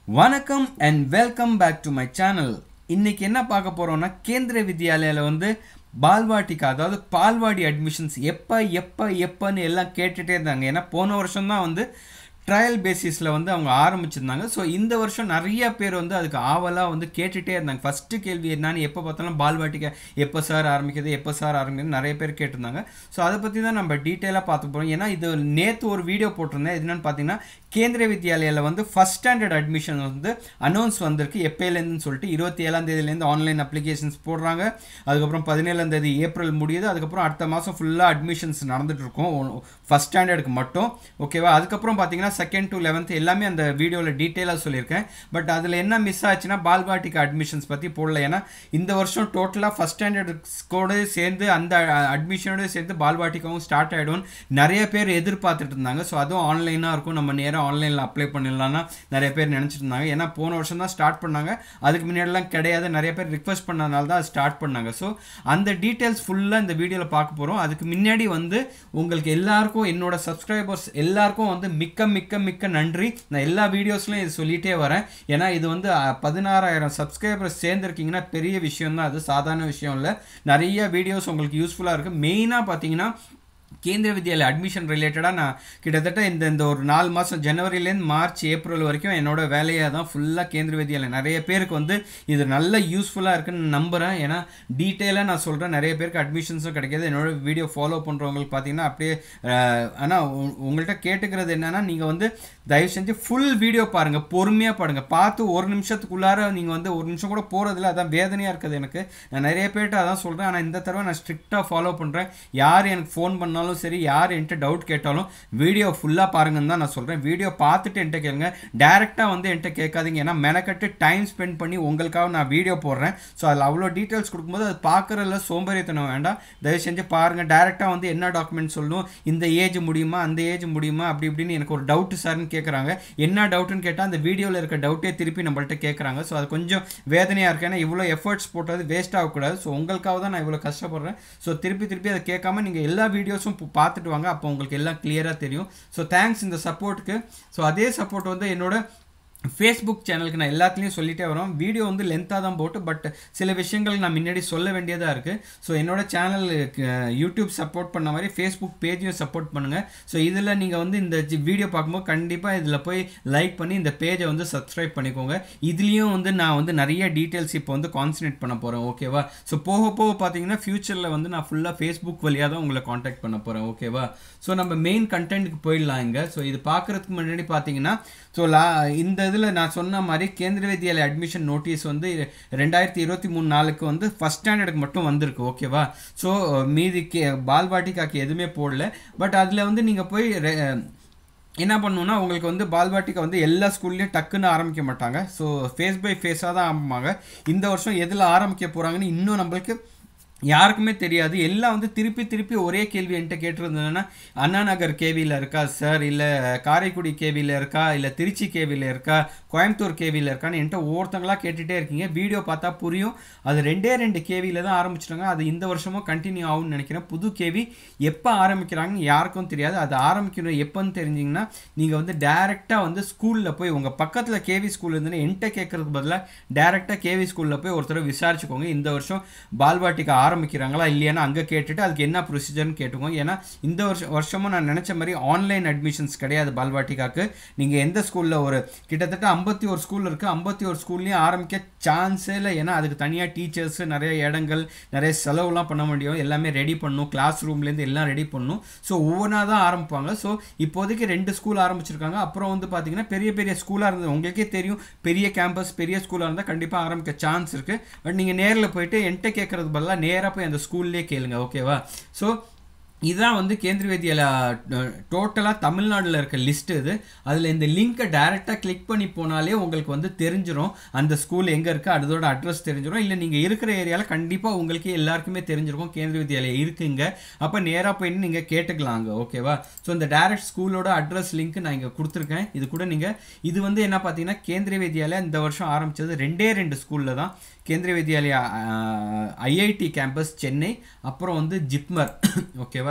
வணக்கம் and welcome back to my channel இன்னைக்கு என்ன பார்க்க போறோம்னா கேந்திர வித்யாலயால வந்து பால்வாட்டிக்கா அதாவது பால்வாடி அட்மிஷன்ஸ் எப்போ எப்போ எப்போன்னு எல்லாம் கேட்டுட்டே இருந்தாங்க ஏன்னா போன வருஷம் தான் வந்து ட்ரையல் பேசிஸில் வந்து அவங்க ஆரம்பிச்சிருந்தாங்க ஸோ இந்த வருஷம் நிறைய பேர் வந்து அதுக்கு ஆவலாக வந்து கேட்டுகிட்டே இருந்தாங்க ஃபஸ்ட்டு கேள்வி என்னன்னு எப்போ பார்த்தாலும் பால்வாட்டிக்கா எப்போ சார் ஆரம்பிக்குது எப்போ சார் ஆரம்பிக்குது நிறைய பேர் கேட்டிருந்தாங்க ஸோ அதை பற்றி தான் நம்ம டீட்டெயிலாக பார்த்து போகிறோம் ஏன்னா இது நேற்று ஒரு வீடியோ போட்டிருந்தேன் இது என்னன்னு பார்த்தீங்கன்னா கேந்திரிய வித்யாலயாவில் வந்து ஃபஸ்ட் ஸ்டாண்டர்ட் அட்மிஷன் வந்து அனௌன்ஸ் வந்திருக்கு எப்போலேருந்துன்னு சொல்லிட்டு இருபத்தி ஏழாம் தேதியிலேருந்து ஆன்லைன் அப்ளிகேஷன்ஸ் போடுறாங்க அதுக்கப்புறம் பதினேழாம் தேதி ஏப்ரல் முடியுது அதுக்கப்புறம் அடுத்த மாதம் ஃபுல்லாக அட்மிஷன்ஸ் நடந்துட்டு இருக்கும் ஃபஸ்ட் ஸ்டாண்டர்டுக்கு மட்டும் ஓகேவா அதுக்கப்புறம் பார்த்தீங்கன்னா செகண்ட் டு லெவன்த் எல்லாமே அந்த வீடியோவில் டீட்டெயிலாக சொல்லியிருக்கேன் பட் அதில் என்ன மிஸ் ஆச்சுன்னா பால்பாட்டிக்கு அட்மிஷன்ஸ் பற்றி போடல ஏன்னா இந்த வருஷம் டோட்டலாக ஃபஸ்ட் ஸ்டாண்டர்ட்ஸ்கோட சேர்ந்து அந்த அட்மிஷனோட சேர்ந்து பால்பாட்டிக்காவும் ஸ்டார்ட் ஆகிடும் நிறைய பேர் எதிர்பார்த்துட்டு இருந்தாங்க ஸோ அதுவும் ஆன்லைனாக இருக்கும் நம்ம நேராக ஆன்லைனில் அப்ளை பண்ணிடலாம்னா நிறைய பேர் நினச்சிட்டு இருந்தாங்க ஏன்னா போன வருஷம் தான் ஸ்டார்ட் பண்ணாங்க அதுக்கு முன்னாடிலாம் கிடையாது நிறைய பேர் ரிக்வஸ்ட் பண்ணதுனால தான் ஸ்டார்ட் பண்ணாங்க ஸோ அந்த டீட்டெயில்ஸ் ஃபுல்லாக இந்த வீடியோவில் பார்க்க போகிறோம் அதுக்கு முன்னாடி வந்து உங்களுக்கு எல்லாருக்கும் என்னோட சப்ஸ்கிரைபர்ஸ் எல்லாருக்கும் வந்து மிக்க மிக்க மிக்க நன்றி நான் எல்லா வீடியோஸ்லையும் இது சொல்லிகிட்டே வரேன் ஏன்னா இது வந்து அஹ், பதினாறாயிரம் சப்ஸ்கிரைபர்ஸ் சேர்ந்துருக்கீங்கன்னா பெரிய விஷயம் தான் அது சாதாரண விஷயம் இல்லை நிறைய வீடியோஸ் உங்களுக்கு யூஸ்ஃபுல்லாக இருக்குது மெயினாக பார்த்தீங்கன்னா கேந்திர வித்யாலய அட்மிஷன் ரிலேட்டடாக நான் கிட்டத்தட்ட இந்த இந்த ஒரு நாலு மாதம் ஜனவரிலேருந்து மார்ச் ஏப்ரல் வரைக்கும் என்னோட வேலையாக தான் ஃபுல்லாக கேந்திர வித்யாலயம் நிறைய பேருக்கு வந்து இது நல்ல யூஸ்ஃபுல்லாக இருக்குன்னு நம்புகிறேன் ஏன்னா டீட்டெயிலாக நான் சொல்கிறேன் நிறைய பேருக்கு அட்மிஷன்ஸும் கிடைக்கிது என்னோட வீடியோ ஃபாலோ பண்ணுறவங்களுக்கு பார்த்தீங்கன்னா அப்படியே ஆனால் உங்கள்கிட்ட கேட்டுக்கிறது என்னென்னா நீங்கள் வந்து தயவு செஞ்சு ஃபுல் வீடியோ பாருங்கள் பொறுமையாக பாருங்கள் பார்த்து ஒரு நிமிஷத்துக்குள்ளார நீங்கள் வந்து ஒரு நிமிஷம் கூட போகிறதில்ல அதான் வேதனையாக இருக்குது எனக்கு நான் நிறைய பேர்கிட்ட அதான் சொல்கிறேன் ஆனால் இந்த தடவை நான் ஸ்ட்ரிக்டாக ஃபாலோ பண்ணுறேன் யார் எனக்கு ஃபோன் பண்ணாலும் சரி யார் என்கிட்ட டவுட் கேட்டாலும் வீடியோ ஃபுல்லாக பாருங்கன்னு தான் நான் சொல்கிறேன் வீடியோ பார்த்துட்டு என்கிட்ட கேளுங்க டேரெக்டாக வந்து என்கிட்ட கேட்காதீங்க ஏன்னா மெனக்கட்டு டைம் ஸ்பெண்ட் பண்ணி உங்களுக்காக நான் வீடியோ போடுறேன் ஸோ அதில் அவ்வளோ டீட்டெயில்ஸ் கொடுக்கும்போது அது பார்க்குறதுல சோம்பேறித்தனம் வேண்டாம் தயவு செஞ்சு பாருங்கள் டேரெக்டாக வந்து என்ன டாக்குமெண்ட் சொல்லணும் இந்த ஏஜ் முடியுமா அந்த ஏஜ் முடியுமா அப்படி இப்படின்னு எனக்கு ஒரு டவுட் சார்னு கேட்குறாங்க என்ன டவுட்டுன்னு கேட்டால் அந்த வீடியோவில் இருக்க டவுட்டே திருப்பி நம்மள்ட்ட கேட்குறாங்க ஸோ அது கொஞ்சம் வேதனையாக இருக்கு ஏன்னா இவ்வளோ எஃபர்ட்ஸ் போட்டது வேஸ்ட் ஆகக்கூடாது ஸோ உங்களுக்காக தான் நான் இவ்வளோ கஷ்டப்படுறேன் ஸோ திருப்பி திருப்பி அதை கேட்காம நீங்கள் எல்லா வீடியோஸும் பு- பார்த்துட்டு வாங்க அப்போ உங்களுக்கு எல்லாம் கிளியராக தெரியும் ஸோ தேங்க்ஸ் இந்த சப்போர்ட்டுக்கு ஸோ அதே சப்போர்ட் வந்து என்னோட ஃபேஸ்புக் சேனலுக்கு நான் எல்லாத்துலேயும் சொல்லிட்டே வரோம் வீடியோ வந்து லென்த்தாக தான் போட்டு பட் சில விஷயங்கள் நான் முன்னாடி சொல்ல வேண்டியதாக இருக்குது ஸோ என்னோட சேனல் யூடியூப் சப்போர்ட் பண்ண மாதிரி ஃபேஸ்புக் பேஜையும் சப்போர்ட் பண்ணுங்கள் ஸோ இதில் நீங்கள் வந்து இந்த வீடியோ பார்க்கும்போது கண்டிப்பாக இதில் போய் லைக் பண்ணி இந்த பேஜை வந்து சப்ஸ்கிரைப் பண்ணிக்கோங்க இதுலேயும் வந்து நான் வந்து நிறைய டீட்டெயில்ஸ் இப்போ வந்து கான்சன்ட்ரேட் பண்ண போகிறேன் ஓகேவா ஸோ போக போக பார்த்தீங்கன்னா ஃப்யூச்சரில் வந்து நான் ஃபுல்லாக ஃபேஸ்புக் வழியாக தான் உங்களை காண்டாக்ட் பண்ண போகிறேன் ஓகேவா ஸோ நம்ம மெயின் கண்டென்ட்டுக்கு போயிடலாம் இங்கே ஸோ இது பார்க்குறதுக்கு முன்னாடி பார்த்தீங்கன்னா ஸோ லா இந்த இதில் நான் சொன்ன மாதிரி கேந்திர வித்யாலய அட்மிஷன் நோட்டீஸ் வந்து ரெண்டாயிரத்தி இருபத்தி மூணு நாளுக்கு வந்து ஃபஸ்ட் ஸ்டாண்டர்டுக்கு மட்டும் வந்திருக்கு ஓகேவா ஸோ மீதி கே பால்வாட்டிக்காக்கு எதுவுமே போடல பட் அதில் வந்து நீங்கள் போய் ரெ- என்ன பண்ணணும்னா உங்களுக்கு வந்து பால்வாட்டிக்கா வந்து எல்லா ஸ்கூல்லையும் டக்குன்னு ஆரம்பிக்க மாட்டாங்க ஸோ ஃபேஸ் பை ஃபேஸாக தான் ஆரம்பிப்பாங்க இந்த வருஷம் எதில் ஆரம்பிக்க போகிறாங்கன்னு இன்னும் நம்மளுக்கு யாருக்குமே தெரியாது எல்லாம் வந்து திருப்பி திருப்பி ஒரே கேள்வி என்கிட்ட கேட்டிருந்ததுன்னா அண்ணா நகர் கேவியில் இருக்கா சார் இல்லை காரைக்குடி கேவியில் இருக்கா இல்லை திருச்சி கேவியில் இருக்கா கோயம்புத்தூர் கேவியில் இருக்கான்னு என்கிட்ட ஒவ்வொருத்தங்களா கேட்டுகிட்டே இருக்கீங்க வீடியோ பார்த்தா புரியும் அது ரெண்டே ரெண்டு கேவியில் தான் ஆரம்பிச்சிட்டாங்க அது இந்த வருஷமும் கண்டினியூ ஆகும்னு நினைக்கிறேன் புது கேவி எப்போ ஆரம்பிக்கிறாங்கன்னு யாருக்கும் தெரியாது அது ஆரம்பிக்கணும் எப்போன்னு தெரிஞ்சிங்கன்னா நீங்கள் வந்து டேரெக்டாக வந்து ஸ்கூலில் போய் உங்கள் பக்கத்தில் கேவி ஸ்கூல் இருந்துன்னு என்கிட்ட கேட்கறதுக்கு பதிலாக டேரெக்டாக கேவி ஸ்கூலில் போய் ஒருத்தர் விசாரிச்சுக்கோங்க இந்த வருஷம் பால்வாட்டிக்கு ஆரம்பிக்கிறாங்களா இல்லையான்னு அங்கே கேட்டுட்டு அதுக்கு என்ன ப்ரொசீஜர்னு கேட்டுக்கோங்க ஏன்னா இந்த வருஷம் வருஷமும் நான் நினச்ச மாதிரி ஆன்லைன் அட்மிஷன்ஸ் கிடையாது பால்வாட்டிக்காக்கு நீங்கள் எந்த ஸ்கூலில் ஒரு கிட்டத்தட்ட ஐம்பத்தி ஒரு ஸ்கூல் இருக்குது ஐம்பத்தி ஒரு ஸ்கூல்லையும் ஆரம்பிக்க சான்ஸே இல்லை ஏன்னா அதுக்கு தனியாக டீச்சர்ஸ் நிறைய இடங்கள் நிறைய செலவுலாம் பண்ண முடியும் எல்லாமே ரெடி பண்ணணும் கிளாஸ் ரூம்லேருந்து எல்லாம் ரெடி பண்ணணும் ஸோ ஒவ்வொன்றா தான் ஆரம்பிப்பாங்க ஸோ இப்போதைக்கு ரெண்டு ஸ்கூல் ஆரம்பிச்சிருக்காங்க அப்புறம் வந்து பார்த்தீங்கன்னா பெரிய பெரிய ஸ்கூலாக இருந்தது உங்களுக்கே தெரியும் பெரிய கேம்பஸ் பெரிய ஸ்கூலாக இருந்தால் கண்டிப்பாக ஆரம்பிக்க சான்ஸ் இருக்குது பட் நீங்கள் நேரில் போயிட்டு என்கிட்ட கேட்குறது பதிலாக நேராக போய் அந்த ஸ்கூல்லே கேளுங்க ஓகேவா ஸோ இதுதான் வந்து கேந்திர வித்யாலயா டோட்டலாக தமிழ்நாட்டில் இருக்க லிஸ்ட் இது அதில் இந்த லிங்க்கை டைரெக்டாக கிளிக் பண்ணி போனாலே உங்களுக்கு வந்து தெரிஞ்சிரும் அந்த ஸ்கூல் எங்கே இருக்குது அதோட அட்ரஸ் தெரிஞ்சிரும் இல்லை நீங்கள் இருக்கிற ஏரியாவில் கண்டிப்பாக உங்களுக்கு எல்லாருக்குமே தெரிஞ்சிருக்கும் கேந்திர வித்யாலயா இருக்குங்க அப்போ நேராக போய் நீங்கள் கேட்டுக்கலாம் அங்கே ஓகேவா ஸோ இந்த டைரக்ட் ஸ்கூலோட அட்ரஸ் லிங்க் நான் இங்கே கொடுத்துருக்கேன் இது கூட நீங்கள் இது வந்து என்ன பார்த்தீங்கன்னா கேந்திரிய வித்யாலயா இந்த வருஷம் ஆரம்பித்தது ரெண்டே ரெண்டு ஸ்கூலில் தான் கேந்திரிய வித்யாலயா ஐஐடி கேம்பஸ் சென்னை அப்புறம் வந்து ஜிப்மர் ஓகேவா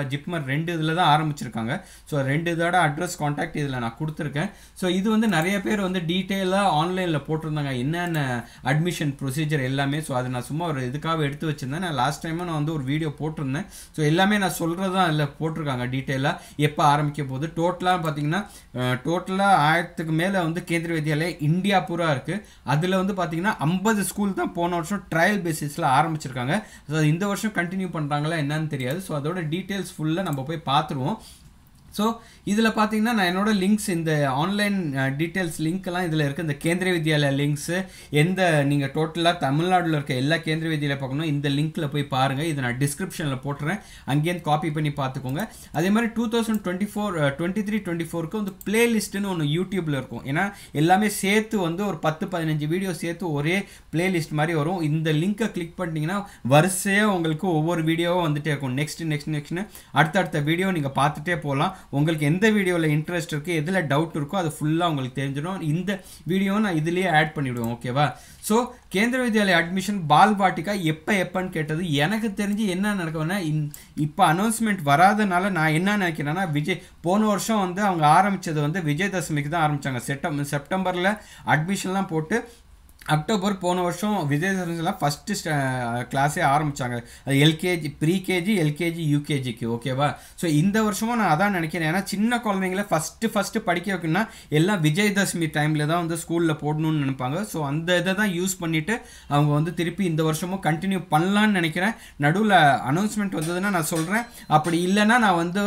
ஓகேவா ஜிப்மர் ரெண்டு இதில் தான் ஆரம்பிச்சிருக்காங்க ஸோ ரெண்டு இதோட அட்ரஸ் காண்டாக்ட் இதில் நான் கொடுத்துருக்கேன் ஸோ இது வந்து நிறைய பேர் வந்து டீட்டெயிலாக ஆன்லைனில் போட்டிருந்தாங்க என்னென்ன அட்மிஷன் ப்ரொசீஜர் எல்லாமே ஸோ அதை நான் சும்மா ஒரு இதுக்காக எடுத்து வச்சிருந்தேன் நான் லாஸ்ட் டைமும் நான் வந்து ஒரு வீடியோ போட்டிருந்தேன் ஸோ எல்லாமே நான் சொல்கிறது தான் அதில் போட்டிருக்காங்க டீட்டெயிலாக எப்போ ஆரம்பிக்க போகுது டோட்டலாக பார்த்தீங்கன்னா டோட்டலாக ஆயிரத்துக்கு மேலே வந்து கேந்திரிய வித்யாலயா இந்தியா பூரா இருக்குது அதில் வந்து பார்த்தீங்கன்னா ஐம்பது ஸ்கூல் தான் போன வருஷம் ட்ரையல் பேசிஸில் ஆரம்பிச்சிருக்காங்க ஸோ இந்த வருஷம் கண்டினியூ பண்ணுறாங்களா என்னன்னு தெரியாது ஸோ அதோட டீட்டெயில்ஸ் ஃபுல்லாக நம்ம போய் பார்த்துருவோம் ஸோ இதில் பார்த்தீங்கன்னா நான் என்னோட லிங்க்ஸ் இந்த ஆன்லைன் டீட்டெயில்ஸ் லிங்க்லாம் இதில் இருக்குது இந்த கேந்திரிய வித்யாலயா லிங்க்ஸு எந்த நீங்கள் டோட்டலாக தமிழ்நாட்டில் இருக்க எல்லா கேந்திரிய வித்யாலயா பார்க்கணும் இந்த லிங்க்கில் போய் பாருங்கள் இதை நான் டிஸ்கிரிப்ஷனில் போட்டுறேன் அங்கேருந்து காப்பி பண்ணி பார்த்துக்கோங்க அதே மாதிரி two thousand twenty four twenty three twenty ஃபோருக்கு வந்து பிளேலிஸ்ட்டுன்னு ஒன்று யூடியூப்பில் இருக்கும் ஏன்னா எல்லாமே சேர்த்து வந்து ஒரு பத்து பதினஞ்சு வீடியோ சேர்த்து ஒரே பிளேலிஸ்ட் மாதிரி வரும் இந்த லிங்க்கை கிளிக் பண்ணிட்டீங்கன்னா வரிசையாக உங்களுக்கு ஒவ்வொரு வீடியோவும் வந்துட்டே இருக்கும் நெக்ஸ்ட் நெக்ஸ்ட் நெக்ஸ்ட்னு அடுத்தடுத்த வீடியோ நீங்கள் பார்த்துட்டே போகலாம் உங்களுக்கு எந்த வீடியோவில் இன்ட்ரெஸ்ட் இருக்குது எதில் டவுட் இருக்கோ அது ஃபுல்லாக உங்களுக்கு தெரிஞ்சிடும் இந்த வீடியோவை நான் இதுலேயே ஆட் பண்ணிவிடுவேன் ஓகேவா ஸோ கேந்திர வித்யாலயா அட்மிஷன் பால் வாட்டிக்கா எப்போ எப்போன்னு கேட்டது எனக்கு தெரிஞ்சு என்ன நடக்கும்னா இப்போ அனௌன்ஸ்மெண்ட் வராதனால நான் என்ன நினைக்கிறேன்னா விஜய் போன வருஷம் வந்து அவங்க ஆரம்பித்தது வந்து விஜயதசமிக்கு தான் ஆரம்பித்தாங்க செப்டம் செப்டம்பரில் அட்மிஷன்லாம் போட்டு அக்டோபர் போன வருஷம் விஜயதசமிலாம் ஃபஸ்ட்டு கிளாஸே ஆரம்பித்தாங்க அது எல்கேஜி ப்ரீகேஜி எல்கேஜி யூகேஜிக்கு ஓகேவா ஸோ இந்த வருஷமும் நான் அதான் நினைக்கிறேன் ஏன்னா சின்ன குழந்தைங்கள ஃபஸ்ட்டு ஃபஸ்ட்டு படிக்க வைக்கணும்னா எல்லாம் விஜயதசமி டைமில் தான் வந்து ஸ்கூலில் போடணும்னு நினைப்பாங்க ஸோ அந்த இதை தான் யூஸ் பண்ணிவிட்டு அவங்க வந்து திருப்பி இந்த வருஷமும் கண்டினியூ பண்ணலான்னு நினைக்கிறேன் நடுவில் அனௌன்ஸ்மெண்ட் வந்ததுன்னா நான் சொல்கிறேன் அப்படி இல்லைன்னா நான் வந்து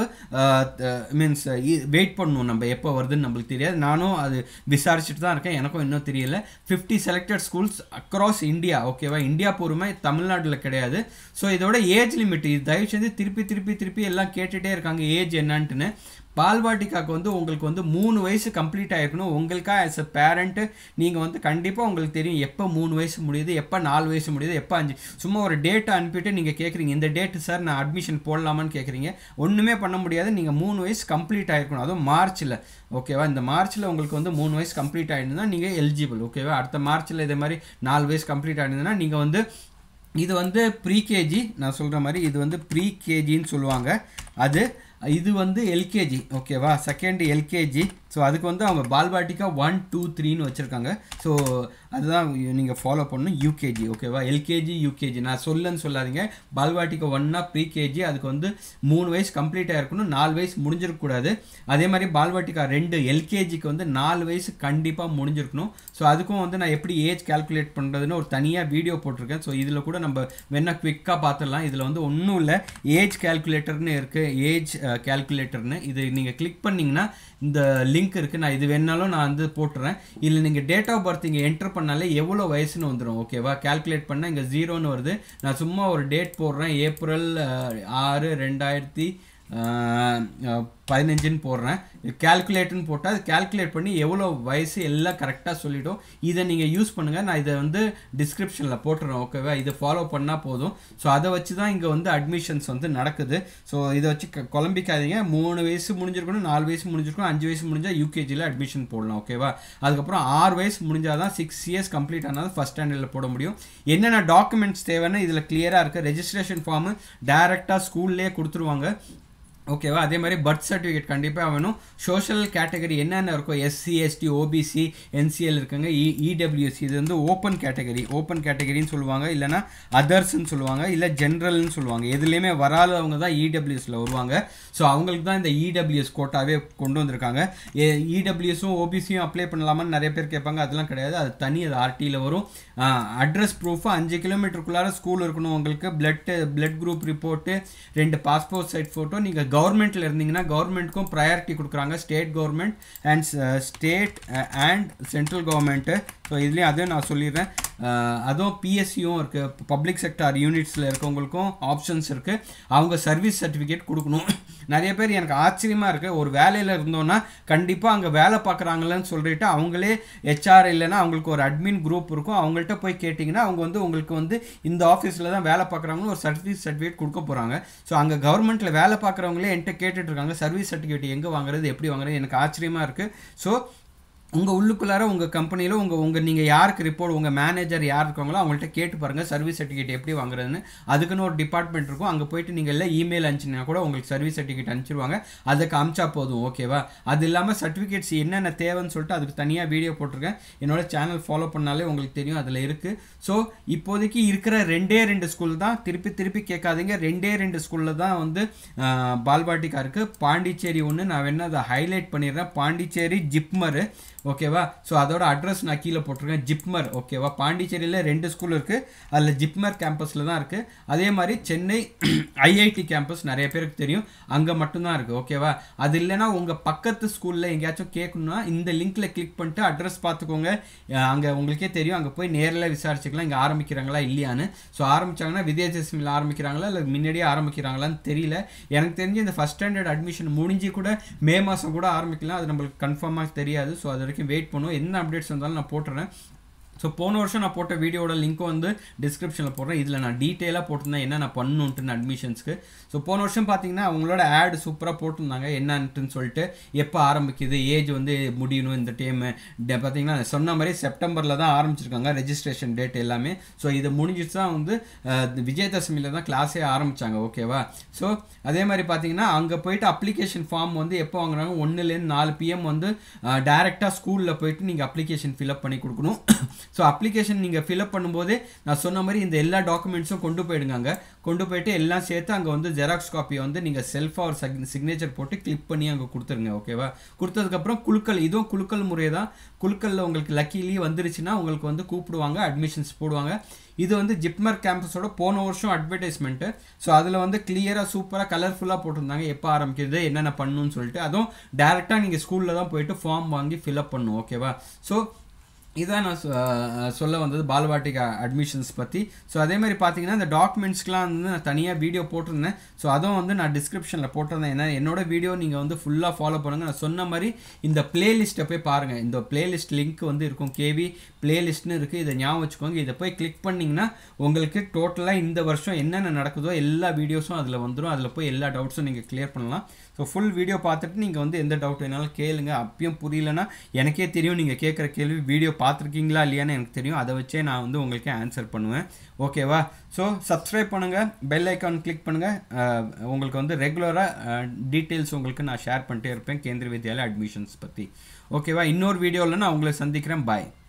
மீன்ஸ் வெயிட் பண்ணணும் நம்ம எப்போ வருதுன்னு நம்மளுக்கு தெரியாது நானும் அது விசாரிச்சுட்டு தான் இருக்கேன் எனக்கும் இன்னும் தெரியல fifty select selected schools across India ஓகேவா இந்தியா பூர்வமே தமிழ்நாட்டில் கிடையாது ஸோ இதோட ஏஜ் லிமிட் இது தயவு செஞ்சு திருப்பி திருப்பி திருப்பி எல்லாம் கேட்டுகிட்டே இருக்காங்க ஏஜ் என்னன்ட்டுன்னு பால்வாட்டிக்காக்கு வந்து உங்களுக்கு வந்து மூணு வயசு கம்ப்ளீட் ஆகிருக்கணும் உங்களுக்காக ஆஸ் அ பேரண்ட்டு நீங்கள் வந்து கண்டிப்பாக உங்களுக்கு தெரியும் எப்போ மூணு வயசு முடியுது எப்போ நாலு வயசு முடியுது எப்போ அஞ்சு சும்மா ஒரு டேட்டை அனுப்பிட்டு நீங்கள் கேட்குறீங்க இந்த டேட்டு சார் நான் அட்மிஷன் போடலாமான்னு கேட்குறீங்க ஒன்றுமே பண்ண முடியாது நீங்கள் மூணு வயசு கம்ப்ளீட் ஆகிருக்கணும் அதுவும் மார்ச்சில் ஓகேவா இந்த மார்ச்சில் உங்களுக்கு வந்து மூணு வயசு கம்ப்ளீட் ஆகிருந்தா நீங்கள் எலிஜிபிள் ஓகேவா அடுத்த மார்ச்சில் இதே மாதிரி நாலு வயசு கம்ப்ளீட் ஆகிருந்ததுன்னா நீங்கள் வந்து இது வந்து ப்ரீகேஜி நான் சொல்கிற மாதிரி இது வந்து ப்ரீகேஜின்னு சொல்லுவாங்க அது இது வந்து எல்கேஜி ஓகேவா செகண்ட் எல்கேஜி ஸோ அதுக்கு வந்து அவங்க பால்பாட்டிக்கா ஒன் டூ த்ரீன்னு வச்சுருக்காங்க ஸோ அதுதான் நீங்கள் ஃபாலோ பண்ணணும் யூகேஜி ஓகேவா எல்கேஜி யூகேஜி நான் சொல்லன்னு சொல்லாதீங்க பால்வாட்டிக்கா ஒன்னா ப்ரீகேஜி அதுக்கு வந்து மூணு வயசு கம்ப்ளீட்டாக இருக்கணும் நாலு வயசு முடிஞ்சிருக்கக்கூடாது அதே மாதிரி பால்வாட்டிக்கா ரெண்டு எல்கேஜிக்கு வந்து நாலு வயசு கண்டிப்பாக முடிஞ்சிருக்கணும் ஸோ அதுக்கும் வந்து நான் எப்படி ஏஜ் கால்குலேட் பண்ணுறதுன்னு ஒரு தனியாக வீடியோ போட்டிருக்கேன் ஸோ இதில் கூட நம்ம வேணால் குவிக்காக பார்த்துடலாம் இதில் வந்து ஒன்றும் இல்லை ஏஜ் கால்குலேட்டர்னு இருக்குது ஏஜ் கால்குலேட்டர்னு இது நீங்கள் கிளிக் பண்ணிங்கன்னா இந்த லிங்க் இருக்குது நான் இது வேணாலும் நான் வந்து போட்டுறேன் இல்லை நீங்கள் டேட் ஆஃப் பர்த் இங்கே என்டர் பண்ணாலே எவ்வளோ வயசுன்னு வந்துடும் ஓகேவா கால்குலேட் பண்ணால் இங்கே ஜீரோன்னு வருது நான் சும்மா ஒரு டேட் போடுறேன் ஏப்ரல் ஆறு ரெண்டாயிரத்தி பதினஞ்சுன்னு போடுறேன் கேல்குலேட்டுன்னு போட்டால் அது கேல்குலேட் பண்ணி எவ்வளோ வயசு எல்லாம் கரெக்டாக சொல்லிட்டோம் இதை நீங்கள் யூஸ் பண்ணுங்கள் நான் இதை வந்து டிஸ்கிரிப்ஷனில் போட்டுறேன் ஓகேவா இதை ஃபாலோ பண்ணால் போதும் ஸோ அதை வச்சு தான் இங்கே வந்து அட்மிஷன்ஸ் வந்து நடக்குது ஸோ இதை வச்சு குழம்பிக்காதீங்க மூணு வயசு முடிஞ்சிருக்கணும் நாலு வயசு முடிஞ்சிருக்கணும் அஞ்சு வயசு முடிஞ்சால் யூகேஜியில் அட்மிஷன் போடலாம் ஓகேவா அதுக்கப்புறம் ஆறு வயசு முடிஞ்சால் தான் சிக்ஸ் இயர்ஸ் கம்ப்ளீட் ஆனால் ஃபஸ்ட் ஸ்டாண்டர்டில் போட முடியும் என்னென்ன டாக்குமெண்ட்ஸ் தேவைன்னு இதில் கிளியராக இருக்குது ரெஜிஸ்ட்ரேஷன் ஃபார்மு டேரெக்டாக ஸ்கூல்லேயே கொடுத்துருவாங்க ஓகேவா அதே மாதிரி பர்த் சர்டிஃபிகேட் கண்டிப்பாக வேணும் சோஷியல் கேட்டகரி என்னென்ன இருக்கோ எஸ்சி எஸ்டி ஓபிசி என்சிஎல் இருக்குங்க இ இடபிள்யூஎஸ் இது வந்து ஓப்பன் கேட்டகரி ஓப்பன் கேட்டகரின்னு சொல்லுவாங்க இல்லைனா அதர்ஸ்ன்னு சொல்லுவாங்க இல்லை ஜென்ரல்னு சொல்லுவாங்க எதுலேயுமே வராதவங்க தான் இடபிள்யூஎஸில் வருவாங்க ஸோ அவங்களுக்கு தான் இந்த இடபிள்யூஎஸ் கோட்டாவே கொண்டு வந்திருக்காங்க இடபிள்யூஎஸும் ஓபிசியும் அப்ளை பண்ணலாமான்னு நிறைய பேர் கேட்பாங்க அதெல்லாம் கிடையாது அது தனி அது ஆர்டியில் வரும் அட்ரஸ் ப்ரூஃபு அஞ்சு கிலோமீட்டருக்குள்ளார ஸ்கூல் இருக்கணும் உங்களுக்கு பிளட் பிளட் குரூப் ரிப்போர்ட்டு ரெண்டு பாஸ்போர்ட் சைட் ஃபோட்டோ நீங்கள் கவர்மெண்ட்டில் இருந்தீங்கன்னா கவர்மெண்ட்டுக்கும் ப்ரையாரிட்டி கொடுக்குறாங்க state government and state and central government so இதுலேயும் அதையும் நான் சொல்லிடுறேன் அதுவும் பிஎஸ்சியும் இருக்குது பப்ளிக் செக்டார் யூனிட்ஸில் இருக்கவங்களுக்கும் ஆப்ஷன்ஸ் இருக்குது அவங்க சர்வீஸ் சர்டிஃபிகேட் கொடுக்கணும் நிறைய பேர் எனக்கு ஆச்சரியமாக இருக்குது ஒரு வேலையில் இருந்தோன்னா கண்டிப்பாக அங்கே வேலை பார்க்குறாங்களேன்னு சொல்லிட்டு அவங்களே ஹெச்ஆர் இல்லைன்னா அவங்களுக்கு ஒரு அட்மின் குரூப் இருக்கும் அவங்கள்ட்ட போய் கேட்டிங்கன்னா அவங்க வந்து உங்களுக்கு வந்து இந்த ஆஃபீஸில் தான் வேலை பார்க்குறாங்கன்னு ஒரு சர்வீஸ் சர்டிஃபிகேட் கொடுக்க போகிறாங்க ஸோ அங்கே கவர்மெண்ட்டில் வேலை பார்க்குறவங்களே என்கிட்ட கேட்டுட்ருக்காங்க சர்வீஸ் சர்டிஃபிகேட் எங்கே வாங்குறது எப்படி வாங்குறது எனக்கு ஆச்சரியமாக இருக்குது ஸோ உங்கள் உள்ளுக்குள்ளார உங்கள் கம்பெனியில் உங்கள் உங்கள் நீங்கள் யாருக்கு ரிப்போர்ட் உங்கள் மேனேஜர் யார் இருக்காங்களோ அவங்கள்ட்ட கேட்டு பாருங்கள் சர்வீஸ் சர்டிஃபிகேட் எப்படி வாங்குறதுன்னு அதுக்குன்னு ஒரு டிபார்ட்மெண்ட் இருக்கும் அங்கே போயிட்டு நீங்கள் எல்லாம் இமெயில் அனுப்பிச்சிங்கன்னா கூட உங்களுக்கு சர்வீஸ் சர்டிஃபிகேட் அனுப்பிச்சிருவாங்க அதுக்கு அமிச்சா போதும் ஓகேவா அது இல்லாமல் சர்டிஃபிகேட்ஸ் என்னென்ன தேவைன்னு சொல்லிட்டு அதுக்கு தனியாக வீடியோ போட்டிருக்கேன் என்னோட சேனல் ஃபாலோ பண்ணாலே உங்களுக்கு தெரியும் அதில் இருக்குது ஸோ இப்போதைக்கு இருக்கிற ரெண்டே ரெண்டு ஸ்கூல் தான் திருப்பி திருப்பி கேட்காதீங்க ரெண்டே ரெண்டு ஸ்கூலில் தான் வந்து ஆஹ், பால்வாட்டிக்கா இருக்குது பாண்டிச்சேரி ஒன்று நான் வேணா அதை ஹைலைட் பண்ணிடுறேன் பாண்டிச்சேரி ஜிப்மரு ஓகேவா ஸோ அதோட அட்ரஸ் நான் கீழே போட்டிருக்கேன் ஜிப்மர் ஓகேவா பாண்டிச்சேரியில் ரெண்டு ஸ்கூல் இருக்குது அதில் ஜிப்மர் கேம்பஸில் தான் இருக்குது அதே மாதிரி சென்னை ஐஐடி கேம்பஸ் நிறைய பேருக்கு தெரியும் அங்கே மட்டும்தான் இருக்குது ஓகேவா அது இல்லைன்னா உங்கள் பக்கத்து ஸ்கூலில் எங்கேயாச்சும் கேட்கணும்னா இந்த லிங்க்கில் கிளிக் பண்ணிட்டு அட்ரஸ் பார்த்துக்கோங்க அங்கே உங்களுக்கே தெரியும் அங்கே போய் நேரில் விசாரிச்சுக்கலாம் இங்கே ஆரம்பிக்கிறாங்களா இல்லையான்னு ஸோ ஆரம்பிச்சாங்கன்னா வித்யாதசமியில் ஆரம்பிக்கிறாங்களா இல்லை முன்னாடியே ஆரம்பிக்கிறாங்களான்னு தெரியல எனக்கு தெரிஞ்சு இந்த ஃபஸ்ட் ஸ்டாண்டர்ட் அட்மிஷன் முடிஞ்சு கூட மே மாதம் கூட ஆரம்பிக்கலாம் அது நம்மளுக்கு கன்ஃபார்மாக தெரியாது ஸோ அது வரைக்கும் வெயிட் பண்ணுவோம் என்ன அப்டேட்ஸ் வந்தாலும் நான் போட்டுறேன் ஸோ போன வருஷம் நான் போட்ட வீடியோட லிங்க்கும் வந்து டிஸ்கிரிப்ஷனில் போடுறேன் இதில் நான் டீட்டெயிலாக போட்டிருந்தேன் என்ன நான் பண்ணணுன்ட்டு அட்மிஷன்ஸ்க்கு ஸோ போன வருஷம் பார்த்தீங்கன்னா அவங்களோட ஆட் சூப்பராக போட்டிருந்தாங்க என்னன்ட்டுன்னு சொல்லிட்டு எப்போ ஆரம்பிக்குது ஏஜ் வந்து முடியணும் இந்த டைமு பார்த்தீங்கன்னா நான் சொன்ன மாதிரி செப்டம்பரில் தான் ஆரம்பிச்சிருக்காங்க ரெஜிஸ்ட்ரேஷன் டேட் எல்லாமே ஸோ இது முடிஞ்சிட்டு தான் வந்து அஹ், விஜயதசமியில் தான் கிளாஸே ஆரம்பித்தாங்க ஓகேவா ஸோ அதே மாதிரி பார்த்தீங்கன்னா அங்கே போயிட்டு அப்ளிகேஷன் ஃபார்ம் வந்து எப்போ வாங்குறாங்க ஒன்றுலேருந்து நாலு பிஎம் வந்து டேரெக்டாக ஸ்கூலில் போயிட்டு நீங்கள் அப்ளிகேஷன் ஃபில்அப் பண்ணி கொடுக்கணும் ஸோ அப்ளிகேஷன் நீங்கள் ஃபில்அப் பண்ணும்போதே நான் சொன்ன மாதிரி இந்த எல்லா டாக்குமெண்ட்ஸும் கொண்டு போயிடுங்க அங்கே கொண்டு போயிட்டு எல்லாம் சேர்த்து அங்கே வந்து ஜெராக்ஸ் காப்பியை வந்து நீங்கள் செல்ஃபாக ஒரு சிக்னேச்சர் போட்டு கிளிக் பண்ணி அங்கே கொடுத்துருங்க ஓகேவா கொடுத்ததுக்கப்புறம் குழுக்கள் இதுவும் குழுக்கள் முறை தான் குழுக்களில் உங்களுக்கு லக்கிலி வந்துருச்சுன்னா உங்களுக்கு வந்து கூப்பிடுவாங்க அட்மிஷன்ஸ் போடுவாங்க இது வந்து ஜிப்மர் கேம்பஸோட போன வருஷம் அட்வர்டைஸ்மெண்ட்டு ஸோ அதில் வந்து கிளியராக சூப்பராக கலர்ஃபுல்லாக போட்டிருந்தாங்க எப்போ ஆரம்பிக்கிறது என்னென்ன பண்ணணும்னு சொல்லிட்டு அதுவும் டேரெக்டாக நீங்கள் ஸ்கூலில் தான் போயிட்டு ஃபார்ம் வாங்கி ஃபில்அப் பண்ணணும் ஓகேவா ஸோ இதான் நான் சொ- அஹ் சொல்ல வந்தது பால்வாட்டிக் அட்மிஷன்ஸ் பற்றி ஸோ அதே மாதிரி பார்த்தீங்கன்னா இந்த டாக்குமெண்ட்ஸ்க்குலாம் வந்து நான் தனியாக வீடியோ போட்டிருந்தேன் ஸோ அதுவும் வந்து நான் டிஸ்கிரிப்ஷனில் போட்டிருந்தேன் ஏன்னா என்னோட வீடியோ நீங்கள் வந்து ஃபுல்லாக ஃபாலோ பண்ணுங்கள் நான் சொன்ன மாதிரி இந்த பிளேலிஸ்ட்டை போய் பாருங்கள் இந்த பிளேலிஸ்ட் லிங்க் வந்து இருக்கும் கேவி பிளேலிஸ்ட்னு இருக்குது இதை ஞாபகம் வச்சுக்கோங்க இதை போய் கிளிக் பண்ணிங்கன்னா உங்களுக்கு டோட்டலாக இந்த வருஷம் என்னென்ன நடக்குதோ எல்லா வீடியோஸும் அதில் வந்துடும் அதில் போய் எல்லா டவுட்ஸும் நீங்கள் கிளியர் பண்ணலாம் ஸோ ஃபுல் வீடியோ பார்த்துட்டு நீங்கள் வந்து எந்த டவுட் வேணாலும் கேளுங்க அப்பயும் புரியலனா எனக்கே தெரியும் நீங்கள் கேட்குற கேள்வி வீடியோ பார்த்துருக்கீங்களா இல்லையான்னு எனக்கு தெரியும் அதை வச்சே நான் வந்து உங்களுக்கு ஆன்சர் பண்ணுவேன் ஓகேவா ஸோ சப்ஸ்கிரைப் பண்ணுங்கள் பெல் ஐக்கான் கிளிக் பண்ணுங்கள் உங்களுக்கு வந்து ரெகுலராக டீட்டெயில்ஸ் உங்களுக்கு நான் ஷேர் பண்ணிட்டே இருப்பேன் கேந்திர வித்யாலயா அட்மிஷன்ஸ் பற்றி ஓகேவா இன்னொரு வீடியோவில் நான் உங்களை சந்திக்கிறேன் பாய்